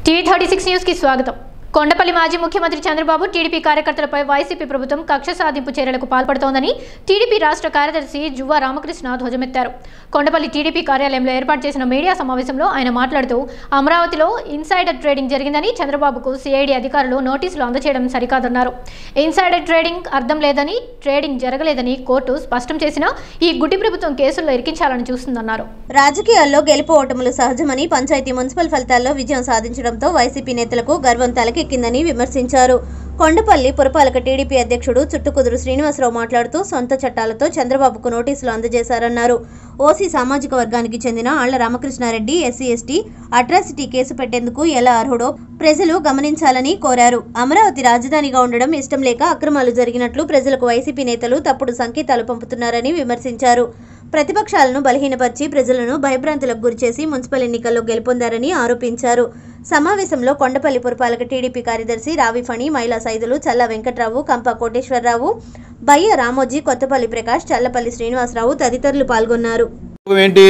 tea thirty six news కి స్వాగతం కొండపల్లి మాజీ ముఖ్యమంత్రి చంద్రబాబు టీడీపీ కార్యకర్తలపై వైసీపీ ప్రభుత్వం కక్ష సాధింపు చర్యలకు పాల్పడుతోందని టీడీపీ రాష్ట్ర కార్యదర్శి జువ్వా రామకృష్ణ ధ్వజమెత్తారు కొండపల్లి టీడీపీ కార్యాలయంలో ఏర్పాటు చేసిన మీడియా సమావేశంలో ఆయన మాట్లాడుతూ అమరావతిలో ఇన్సైడర్ ట్రేడింగ్ జరిగిందని చంద్రబాబుకు సిఐడి అధికారులు నోటీసులు అందజేయడం సరికాదన్నారు ఇన్సైడర్ ట్రేడింగ్ అర్థం లేదని ట్రేడింగ్ జరగలేదని కోర్టు స్పష్టం చేసినా ఈ గుడ్డి ప్రభుత్వం కేసుల్లో ఇరికించాలని చూస్తుందన్నారు రాజకీయాల్లో గెలుపు ఓటములు సహజమని పంచాయతీ మున్సిపల్ ఫలితాల్లో విజయం సాధించడంతో వైసీపీ నేతలకు గర్వం తలకెక్కిందని విమర్శించారు కొండపల్లి పురపాలక టీడీపీ అధ్యక్షుడు చుట్టుకుదురు శ్రీనివాసరావు మాట్లాడుతూ సొంత చట్టాలతో చంద్రబాబుకు నోటీసులు అందజేశారన్నారు ఓసీ సామాజిక వర్గానికి చెందిన Alla Ramakrishna Reddy SC ST atrocity case పెట్టేందుకు ఎలా అర్హుడో ప్రజలు గమనించాలని కోరారు అమరావతి రాజధానిగా ఉండడం ఇష్టం లేక అక్రమాలు జరిగినట్లు ప్రజలకు వైసీపీ నేతలు తప్పుడు సంకేతాలు పంపుతున్నారని విమర్శించారు ప్రతిపక్షాలను బలహీనపరిచి ప్రజలను భయభ్రాంతులకు గురిచేసి మున్సిపల్ ఎన్నికల్లో గెలుపొందారని ఆరోపించారు సమావేశంలో కొండపల్లి పురపాలక టీడీపీ కార్యదర్శి రావి ఫణి మహిళా సైదులు చల్ల వెంకట్రావు కంప కోటేశ్వరరావు బయ్య రామోజీ కొత్తపల్లి ప్రకాష్ చల్లపల్లి శ్రీనివాసరావు తదితరులు పాల్గొన్నారు అభియోగం ఏంటి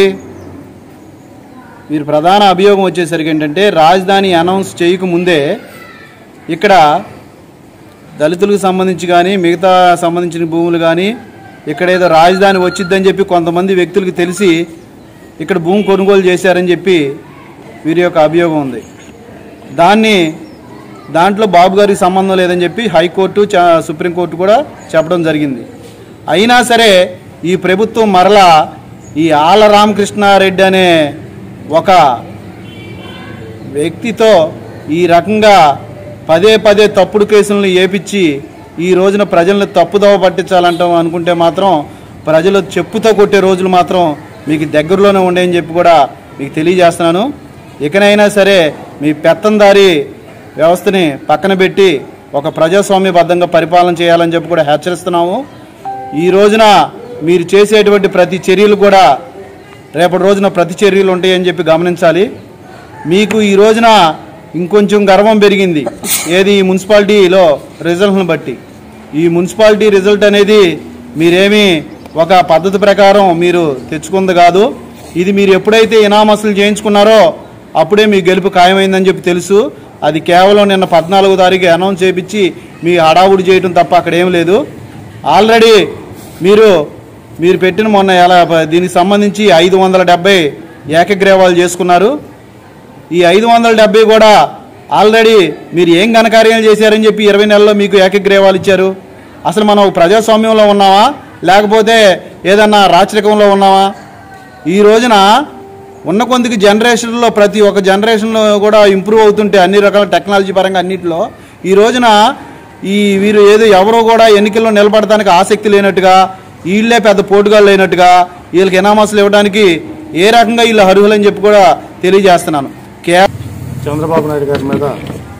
మీరు ప్రధాన అభియోగం వచ్చేసరికి ఏంటంటే రాజధాని అనౌన్స్ చేయకముందే ఇక్కడ దళితులకు సంబంధించి కానీ మిగతా సంబంధించిన భూములు కానీ ఇక్కడ ఏదో రాజధాని వచ్చిద్దని చెప్పి కొంతమంది వ్యక్తులకు తెలిసి ఇక్కడ భూమి కొనుగోలు చేశారని చెప్పి వీరి యొక్క అభియోగం ఉంది దాన్ని దాంట్లో బాబు గారికి సంబంధం లేదని చెప్పి హైకోర్టు చ- సుప్రీంకోర్టు కూడా చెప్పడం జరిగింది అయినా సరే ఈ ప్రభుత్వం మరలా ఈ ఆల రామకృష్ణారెడ్డి అనే ఒక వ్యక్తితో ఈ రకంగా పదే పదే తప్పుడు కేసులను ఏపిచ్చి ఈ రోజున ప్రజలను తప్పుదోవ పట్టించాలంటాం అనుకుంటే మాత్రం ప్రజలు చెప్పుతో కొట్టే రోజులు మాత్రం మీకు దగ్గరలోనే ఉండేయని చెప్పి కూడా మీకు తెలియజేస్తున్నాను ఇకనైనా సరే మీ పెత్తందారి వ్యవస్థని పక్కన పెట్టి ఒక ప్రజాస్వామ్యబద్ధంగా పరిపాలన చేయాలని చెప్పి కూడా హెచ్చరిస్తున్నాము ఈ రోజున మీరు చేసేటువంటి ప్రతి చర్యలు కూడా రేపటి రోజున ప్రతి చర్యలు ఉంటాయని చెప్పి గమనించాలి మీకు ఈ రోజున ఇంకొంచెం గర్వం పెరిగింది ఏది ఈ మున్సిపాలిటీలో రిజల్ట్ను బట్టి ఈ మున్సిపాలిటీ రిజల్ట్ అనేది మీరేమీ ఒక పద్ధతి ప్రకారం మీరు తెచ్చుకుంది కాదు ఇది మీరు ఎప్పుడైతే ఇనామస్తులు చేయించుకున్నారో అప్పుడే మీ గెలుపు ఖాయమైందని చెప్పి తెలుసు అది కేవలం నిన్న పద్నాలుగో తారీఖు అనౌన్స్ చేయించి మీ హడావుడి చేయడం తప్ప అక్కడ ఏం లేదు ఆల్రెడీ మీరు మీరు పెట్టిన మొన్న ఎలా దీనికి సంబంధించి ఐదు వందల డెబ్బై ఏకగ్రీవాలు చేసుకున్నారు ఈ ఐదు వందల డెబ్బై కూడా ఆల్రెడీ మీరు ఏం ఘనకార్యాలు చేశారని చెప్పి ఇరవై నెలల్లో మీకు ఏకగ్రీవాలు ఇచ్చారు అసలు మనం ఒక ప్రజాస్వామ్యంలో ఉన్నామా లేకపోతే ఏదన్నా రాచరికంలో ఉన్నామా ఈ రోజున ఉన్న కొందికి జనరేషన్లో ప్రతి ఒక్క జనరేషన్లో కూడా ఇంప్రూవ్ అవుతుంటే అన్ని రకాల టెక్నాలజీ పరంగా అన్నింటిలో ఈ రోజున ఈ వీరు ఏదో ఎవరో కూడా ఎన్నికల్లో నిలబడటానికి ఆసక్తి లేనట్టుగా వీళ్ళే పెద్ద పోటుగాళ్ళు లేనట్టుగా వీళ్ళకి ఇనామాసులు ఇవ్వడానికి ఏ రకంగా వీళ్ళు అర్హులని చెప్పి కూడా తెలియజేస్తున్నాను కే చంద్రబాబు నాయుడు గారి మీద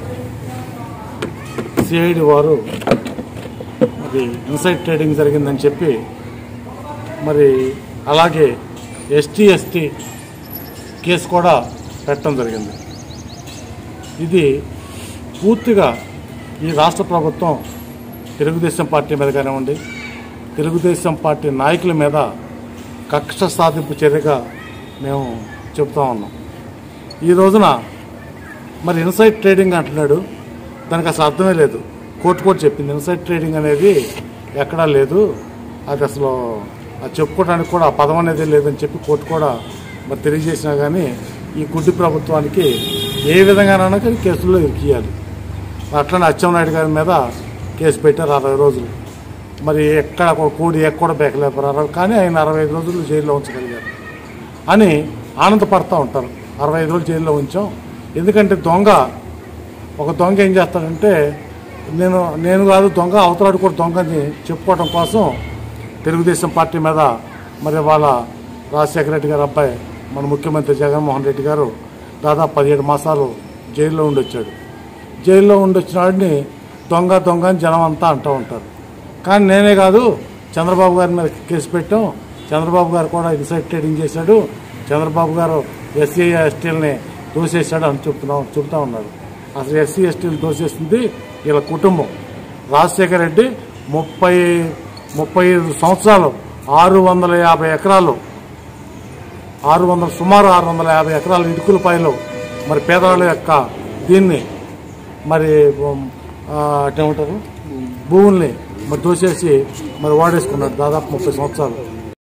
సిఐడి వారు మరి ఇన్సైడ్ ట్రేడింగ్ జరిగిందని చెప్పి మరి అలాగే ఎస్టీ ఎస్టీ కేసు కూడా పెట్టడం జరిగింది ఇది పూర్తిగా ఈ రాష్ట్ర ప్రభుత్వం తెలుగుదేశం పార్టీ మీద కానివ్వండి తెలుగుదేశం పార్టీ నాయకుల మీద కక్ష సాధింపు చర్యగా మేము చెప్తా ఉన్నాం ఈ రోజున మరి ఇన్సైడ్ ట్రేడింగ్ అంటున్నాడు దానికి అసలు అర్థమే లేదు కోర్టు కూడా చెప్పింది ఇన్సైడ్ ట్రేడింగ్ అనేది ఎక్కడా లేదు అది అసలు అది చెప్పుకోవడానికి కూడా ఆ పదం అనేది లేదని చెప్పి కోర్టు కూడా మరి తెలియజేసినా కానీ ఈ గుడ్డి ప్రభుత్వానికి ఏ విధంగానైనా కానీ కేసుల్లో ఇరికియాలి అట్లనే అచ్చెన్నాయుడు గారి మీద కేసు పెట్టారు అరవై రోజులు మరి ఎక్కడ కూడా కూడి ఎక్కడ బేకలేపారు కానీ ఆయన అరవై ఐదు రోజులు జైల్లో ఉంచగలిగారు అని ఆనందపడతా ఉంటారు అరవై ఐదు రోజులు జైల్లో ఉంచాం ఎందుకంటే దొంగ ఒక దొంగ ఏం చేస్తాడంటే నేను నేను కాదు దొంగ అవతలాడు కూడా దొంగ అని చెప్పుకోవడం కోసం తెలుగుదేశం పార్టీ మీద మరి వాళ్ళ రాజశేఖర రెడ్డి గారు అబ్బాయి మన ముఖ్యమంత్రి జగన్మోహన్ రెడ్డి గారు దాదాపు పదిహేడు మాసాలు జైల్లో ఉండొచ్చాడు జైల్లో ఉండొచ్చిన వాడిని దొంగ దొంగ అని జనం అంతా అంటూ ఉంటారు కానీ నేనే కాదు చంద్రబాబు గారి మీద కేసు పెట్టాం చంద్రబాబు గారు కూడా ఇన్సైడ్ ట్రేడింగ్ చేశాడు చంద్రబాబు గారు ఎస్సీ ఎస్టీలని దోసేశాడు అని చెప్తున్నాం చెప్తా ఉన్నారు అసలు ఎస్సీ ఎస్టీలు దోసేసింది వీళ్ళ కుటుంబం రాజశేఖర రెడ్డి ముప్పై ముప్పై ఐదు సంవత్సరాలు ఆరు వందల యాభై ఎకరాలు ఆరు వందల సుమారు ఆరు వందల యాభై ఎకరాల ఇటుకలపాయలు మరి పేదవాళ్ళ యొక్క దీన్ని మరి ఉమ్, ఆ, ఏమంటారు భూముల్ని మరి దోసేసి మరి వాడేసుకున్నాడు దాదాపు ముప్పై సంవత్సరాలు